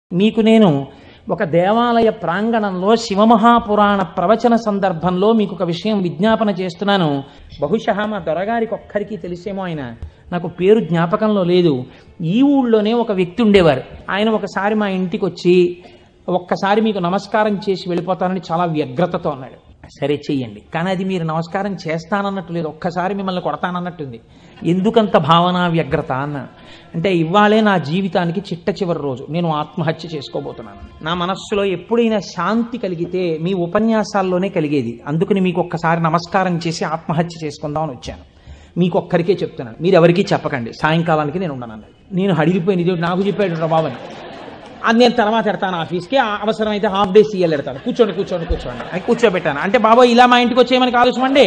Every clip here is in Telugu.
మీకు నేను ఒక దేవాలయ ప్రాంగణంలో శివమహాపురాణ ప్రవచన సందర్భంలో మీకు ఒక విషయం విజ్ఞాపన చేస్తున్నాను బహుశా మా దొరగారికి ఒక్కరికి తెలిసేమో ఆయన నాకు పేరు జ్ఞాపకంలో లేదు ఈ ఊళ్ళోనే ఒక వ్యక్తి ఉండేవారు ఆయన ఒకసారి మా ఇంటికి వచ్చి ఒక్కసారి మీకు నమస్కారం చేసి వెళ్ళిపోతానని చాలా వ్యగ్రతతో అన్నాడు సరే చెయ్యండి కానీ అది మీరు నమస్కారం చేస్తానన్నట్టు లేదు ఒక్కసారి మిమ్మల్ని కొడతానన్నట్టుంది ఎందుకంత భావన వ్యగ్రత అన్న అంటే ఇవాళే నా జీవితానికి చిట్ట చివరి రోజు నేను ఆత్మహత్య చేసుకోబోతున్నాను నా మనస్సులో ఎప్పుడైనా శాంతి కలిగితే మీ ఉపన్యాసాల్లోనే కలిగేది అందుకని మీకు ఒక్కసారి నమస్కారం చేసి ఆత్మహత్య చేసుకుందామని వచ్చాను మీకు ఒక్కరికే చెప్తున్నాను మీరు ఎవరికీ చెప్పకండి సాయంకాలానికి నేను ఉండను అన్నాడు నేను హడిలిపోయిన ఇది నాకు చెప్పాడు రా బాబని అది నేను తర్వాత ఎడతాను ఆఫీస్కి ఆ అవసరమైతే హాఫ్ డే సీఎల్ ఎడతాను కూర్చోండి కూర్చోండి కూర్చోండి అని కూర్చోబెట్టాను అంటే బాబా ఇలా మా ఇంటికి వచ్చేయమని ఆలోచమండి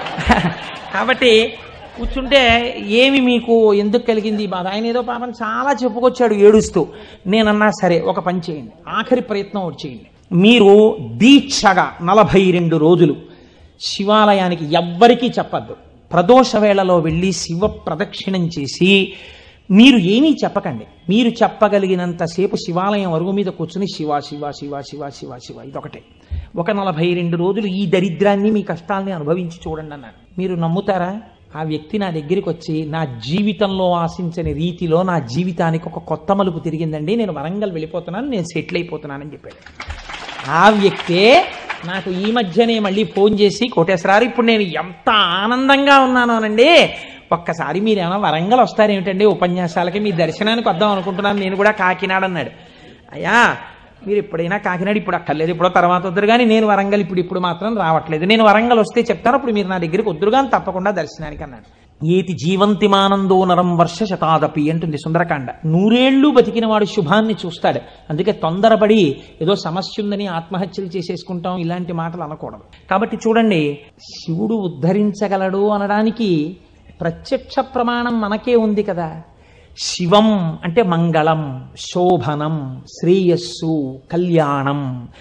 కాబట్టి కూర్చుంటే ఏమి మీకు ఎందుకు కలిగింది ఈ బాధ ఆయన ఏదో పాపం చాలా చెప్పుకొచ్చాడు ఏడుస్తూ నేనన్నా సరే ఒక పని చేయండి ఆఖరి ప్రయత్నం ఒకటి చేయండి మీరు దీక్షగా నలభై రెండు రోజులు శివాలయానికి ఎవ్వరికీ చెప్పద్దు ప్రదోష వేళలో వెళ్ళి శివ ప్రదక్షిణం చేసి మీరు ఏమీ చెప్పకండి మీరు చెప్పగలిగినంతసేపు శివాలయం అరుగు మీద కూర్చుని శివ శివ శివ శివ శివ శివ ఇదొకటే ఒక నలభై రెండు రోజులు ఈ దరిద్రాన్ని మీ కష్టాల్ని అనుభవించి చూడండి అన్నాడు మీరు నమ్ముతారా ఆ వ్యక్తి నా దగ్గరికి వచ్చి నా జీవితంలో ఆశించని రీతిలో నా జీవితానికి ఒక కొత్త మలుపు తిరిగిందండి నేను వరంగల్ వెళ్ళిపోతున్నాను నేను సెటిల్ అయిపోతున్నానని చెప్పాడు ఆ వ్యక్తే నాకు ఈ మధ్యనే మళ్ళీ ఫోన్ చేసి కోటేశ్వరారు ఇప్పుడు నేను ఎంత ఆనందంగా ఉన్నానోనండి ఒక్కసారి మీరు ఏమైనా వరంగల్ వస్తారేమిటండి ఉపన్యాసాలకి మీ దర్శనానికి వద్దాం అనుకుంటున్నాను నేను కూడా కాకినాడ అన్నాడు అయ్యా మీరు ఎప్పుడైనా కాకినాడ ఇప్పుడు అక్కర్లేదు ఇప్పుడు తర్వాత వద్దరు కానీ నేను వరంగల్ ఇప్పుడు ఇప్పుడు మాత్రం రావట్లేదు నేను వరంగల్ వస్తే చెప్తాను అప్పుడు మీరు నా దగ్గరికి వద్దురు కానీ తప్పకుండా దర్శనానికి అన్నాడు ఏతి జీవంతిమానందో నరం వర్ష శతాదపి అంటుంది సుందరకాండ నూరేళ్లు బతికిన వాడు శుభాన్ని చూస్తాడు అందుకే తొందరపడి ఏదో సమస్య ఉందని ఆత్మహత్యలు చేసేసుకుంటాం ఇలాంటి మాటలు అనకూడదు కాబట్టి చూడండి శివుడు ఉద్ధరించగలడు అనడానికి ప్రత్యక్ష ప్రమాణం మనకే ఉంది కదా శివం అంటే మంగళం శోభనం శ్రేయస్సు కళ్యాణం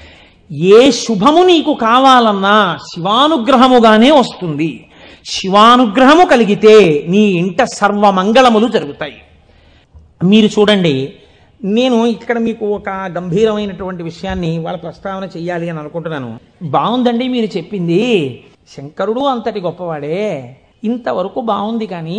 ఏ శుభము నీకు కావాలన్నా శివానుగ్రహముగానే వస్తుంది శివానుగ్రహము కలిగితే నీ ఇంట సర్వమంగళములు జరుగుతాయి మీరు చూడండి నేను ఇక్కడ మీకు ఒక గంభీరమైనటువంటి విషయాన్ని వాళ్ళ ప్రస్తావన చెయ్యాలి అని అనుకుంటున్నాను బాగుందండి మీరు చెప్పింది శంకరుడు అంతటి గొప్పవాడే ఇంతవరకు బాగుంది కానీ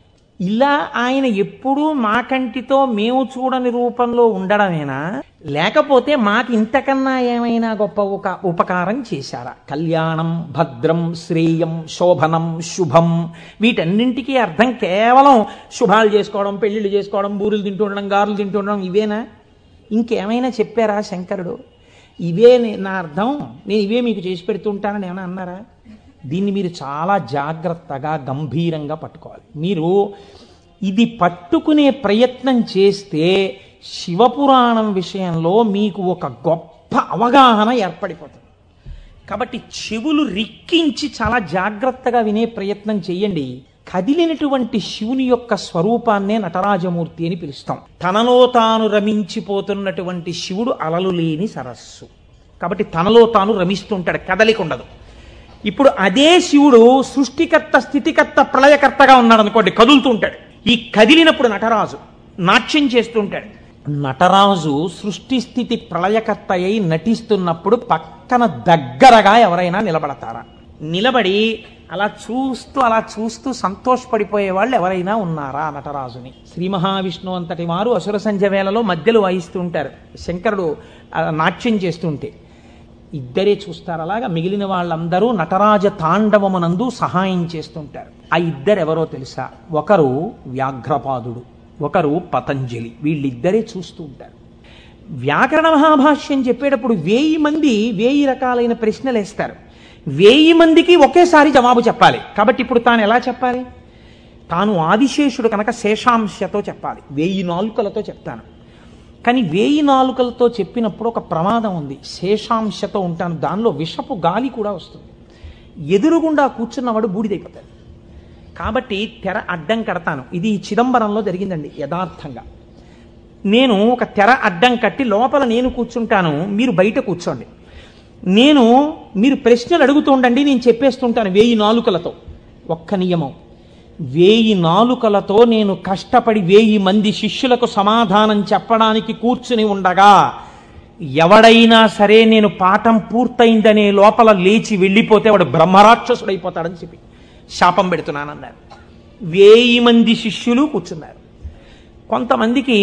ఇలా ఆయన ఎప్పుడూ మా కంటితో మేము చూడని రూపంలో ఉండడమేనా లేకపోతే మాకు ఇంతకన్నా ఏమైనా గొప్ప ఒక ఉపకారం చేశారా కళ్యాణం భద్రం శ్రేయం శోభనం శుభం వీటన్నింటికీ అర్థం కేవలం శుభాలు చేసుకోవడం పెళ్లిళ్ళు చేసుకోవడం బూరులు తింటూ ఉండడం గారులు తింటూ ఉండడం ఇవేనా ఇంకేమైనా చెప్పారా శంకరుడు ఇవే నే- నా అర్థం నేను ఇవే మీకు చేసి పెడుతుంటానని ఏమైనా అన్నారా దీన్ని మీరు చాలా జాగ్రత్తగా గంభీరంగా పట్టుకోవాలి మీరు ఇది పట్టుకునే ప్రయత్నం చేస్తే శివపురాణం విషయంలో మీకు ఒక గొప్ప అవగాహన ఏర్పడిపోతుంది కాబట్టి చెవులు రిక్కించి చాలా జాగ్రత్తగా వినే ప్రయత్నం చేయండి కదిలినటువంటి శివుని యొక్క స్వరూపాన్నే నటరాజమూర్తి అని పిలుస్తాం తనలో తాను రమించిపోతున్నటువంటి శివుడు అలలు లేని సరస్సు కాబట్టి తనలో తాను రమిస్తుంటాడు కదలిక ఉండదు ఇప్పుడు అదే శివుడు సృష్టికర్త స్థితికర్త ప్రళయకర్తగా ఉన్నాడు అనుకోండి కదులుతూ ఉంటాడు ఈ కదిలినప్పుడు నటరాజు నాట్యం చేస్తుంటాడు నటరాజు సృష్టి స్థితి ప్రళయకర్త అయి నటిస్తున్నప్పుడు పక్కన దగ్గరగా ఎవరైనా నిలబడతారా నిలబడి అలా చూస్తూ అలా చూస్తూ సంతోషపడిపోయే వాళ్ళు ఎవరైనా ఉన్నారా నటరాజుని శ్రీ మహావిష్ణువు అంతటి వారు అసుర సంధ్య వేళలో మధ్యలో వాయిస్తూ ఉంటారు శంకరుడు ఆ, నాట్యం చేస్తుంటే ఇద్దరే చూస్తారు అలాగా మిగిలిన వాళ్ళందరూ నటరాజ తాండవమునందు సహాయం చేస్తుంటారు ఆ ఇద్దరు ఎవరో తెలుసా ఒకరు వ్యాఘ్రపాదుడు ఒకరు పతంజలి వీళ్ళిద్దరే చూస్తూ ఉంటారు వ్యాకరణ మహాభాష్యం చెప్పేటప్పుడు వేయి మంది వేయి రకాలైన ప్రశ్నలు వేస్తారు వేయి మందికి ఒకేసారి జవాబు చెప్పాలి కాబట్టి ఇప్పుడు తాను ఎలా చెప్పాలి తాను ఆదిశేషుడు కనుక శేషాంశతో చెప్పాలి వేయి నాలుకలతో చెప్తాను కానీ వేయి నాలుకలతో చెప్పినప్పుడు ఒక ప్రమాదం ఉంది శేషాంశతో ఉంటాను దానిలో విషపు గాలి కూడా వస్తుంది ఎదురుగుండా కూర్చున్నవాడు బూడిదైపోతాడు కాబట్టి తెర అడ్డం కడతాను ఇది చిదంబరంలో జరిగిందండి యథార్థంగా నేను ఒక తెర అడ్డం కట్టి లోపల నేను కూర్చుంటాను మీరు బయట కూర్చోండి నేను మీరు ప్రశ్నలు అడుగుతూ ఉండండి నేను చెప్పేస్తుంటాను వేయి నాలుకలతో ఒక్క నియమం వేయి నాలుకలతో నేను కష్టపడి వేయి మంది శిష్యులకు సమాధానం చెప్పడానికి కూర్చుని ఉండగా ఎవడైనా సరే నేను పాఠం పూర్తయిందనే లోపల లేచి వెళ్ళిపోతే వాడు బ్రహ్మరాక్షసుడైపోతాడని చెప్పి శాపం పెడుతున్నానన్నారు వేయి మంది శిష్యులు కూర్చున్నారు కొంతమందికి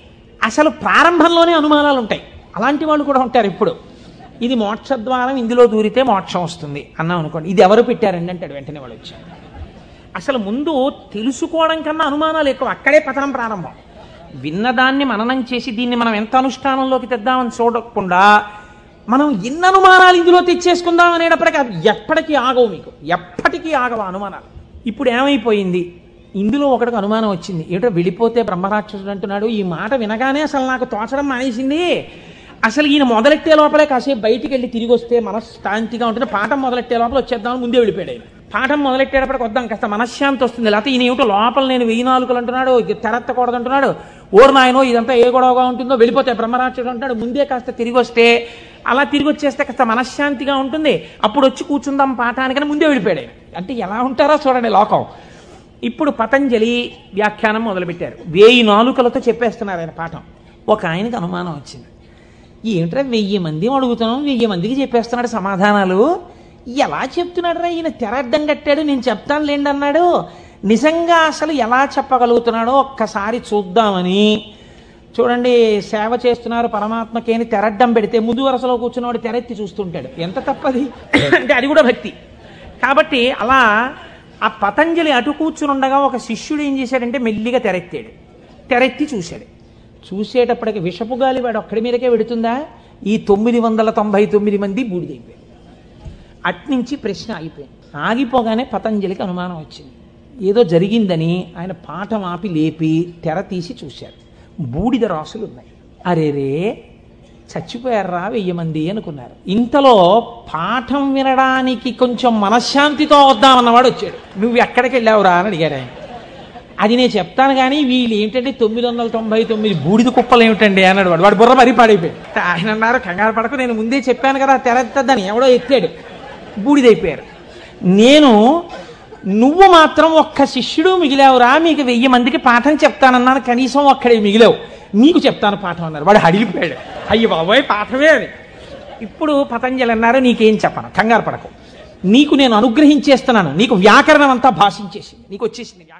అసలు ప్రారంభంలోనే అనుమానాలు ఉంటాయి అలాంటి వాళ్ళు కూడా ఉంటారు ఇప్పుడు ఇది మోక్షద్వారం ఇందులో దూరితే మోక్షం వస్తుంది అన్నాం అనుకోండి ఇది ఎవరు పెట్టారండి అంటాడు వెంటనే వాళ్ళు వచ్చారు అసలు ముందు తెలుసుకోవడం కన్నా అనుమానాలు ఎక్కువ అక్కడే పతనం ప్రారంభం విన్నదాన్ని మననం చేసి దీన్ని మనం ఎంత అనుష్ఠానంలోకి తెద్దామని చూడకుండా మనం ఎన్ని అనుమానాలు ఇందులో తెచ్చేసుకుందాం అనేటప్పటికీ అవి ఎప్పటికీ ఆగవు మీకు ఎప్పటికీ ఆగవు ఆ అనుమానాలు ఇప్పుడు ఏమైపోయింది ఇందులో ఒకటికి అనుమానం వచ్చింది ఏటో వెళ్ళిపోతే బ్రహ్మరాక్షసుడు అంటున్నాడు ఈ మాట వినగానే అసలు నాకు తోచడం మానేసింది అసలు ఈయన మొదలెట్టే లోపలే కాసేపు బయటికి వెళ్ళి తిరిగి వస్తే మనశ్శాంతిగా ఉంటుంది పాఠం మొదలెట్టే లోపల వచ్చేద్దామని ముందే వెళ్ళిపోయాడు ఆయన పాఠం మొదలెట్టేటప్పటికి వద్దాం కాస్త మనశ్శాంతి వస్తుంది లేకపోతే ఈయన ఏమిటో లోపల నేను వెయ్యి నాలుగులు అంటున్నాడు తెరత్తకూడదు అంటున్నాడు ఓరు నాయనో ఇదంతా ఏ గొడవగా ఉంటుందో వెళ్ళిపోతే బ్రహ్మరాక్షసుడు అంటాడు ముందే కాస్త తిరిగి వస్తే అలా తిరిగి వచ్చేస్తే కాస్త మనశ్శాంతిగా ఉంటుంది అప్పుడు వచ్చి కూర్చుందాం పాఠానికని ముందే వెళ్ళిపోయాడు ఆయన. అంటే ఎలా ఉంటారో చూడండి లోకం ఇప్పుడు పతంజలి వ్యాఖ్యానం మొదలుపెట్టారు వేయి నాలుకలతో చెప్పేస్తున్నారు ఆయన పాఠం ఒక ఆయనకి అనుమానం వచ్చింది ఏమిట్రా వెయ్యి మంది అడుగుతున్నాం వెయ్యి మందికి చెప్పేస్తున్నాడు సమాధానాలు ఎలా చెప్తున్నాడు రా ఈయన తెర అడ్డం కట్టాడు నేను చెప్తాను లేండి అన్నాడు నిజంగా అసలు ఎలా చెప్పగలుగుతున్నాడో ఒక్కసారి చూద్దామని చూడండి సేవ చేస్తున్నారు పరమాత్మకి అని తెరడ్డం పెడితే ముందు వరుసలో కూర్చున్నవాడు తెరెత్తి చూస్తుంటాడు ఎంత తప్పది అంటే అది కూడా భక్తి కాబట్టి అలా ఆ పతంజలి అటు కూర్చుని ఉండగా ఒక శిష్యుడు ఏం చేశాడంటే మెల్లిగా తెరెత్తాడు తెరెత్తి చూశాడు చూసేటప్పటికి విషపు గాలి వాడు ఒక్కడి మీదకే పెడుతుందా ఈ తొమ్మిది వందల తొంభై తొమ్మిది మంది బూడిదైపోయారు అట్నుంచి ప్రశ్న ఆగిపోయింది ఆగిపోగానే పతంజలికి అనుమానం వచ్చింది ఏదో జరిగిందని ఆయన పాఠం ఆపి లేపి తెర తీసి చూశారు బూడిద రాసులు ఉన్నాయి అరేరే చచ్చిపోయారా వెయ్యి మంది అనుకున్నారు ఇంతలో పాఠం వినడానికి కొంచెం మనశ్శాంతితో వద్దామన్నవాడు వచ్చాడు నువ్వు ఎక్కడికి వెళ్ళావురా అని అడిగాడు ఆయన అది నేను చెప్తాను కానీ వీళ్ళు ఏంటంటే తొమ్మిది వందల తొంభై తొమ్మిది బూడిద కుప్పలు ఏమిటండి అన్నాడు వాడు వాడు బుర్ర మరీ పాడైపోయాడు ఆయన అన్నారు కంగారు పడకు నేను ముందే చెప్పాను కదా తెరెత్తద్దని ఎవడో ఎత్తాడు బూడిదైపోయారు నేను నువ్వు మాత్రం ఒక్క శిష్యుడు మిగిలావురా మీకు వెయ్యి మందికి పాఠం చెప్తానన్నాను కనీసం ఒక్కడే మిగిలావు నీకు చెప్తాను పాఠం అన్నారు వాడు హడిలిపోయాడు అయ్యి బాబోయ్ పాఠమే అని ఇప్పుడు పతంజలి అన్నారు నీకేం చెప్పను కంగారు పడకు నీకు నేను అనుగ్రహించేస్తున్నాను నీకు వ్యాకరణం అంతా భాషించేసింది నీకు వచ్చేసింది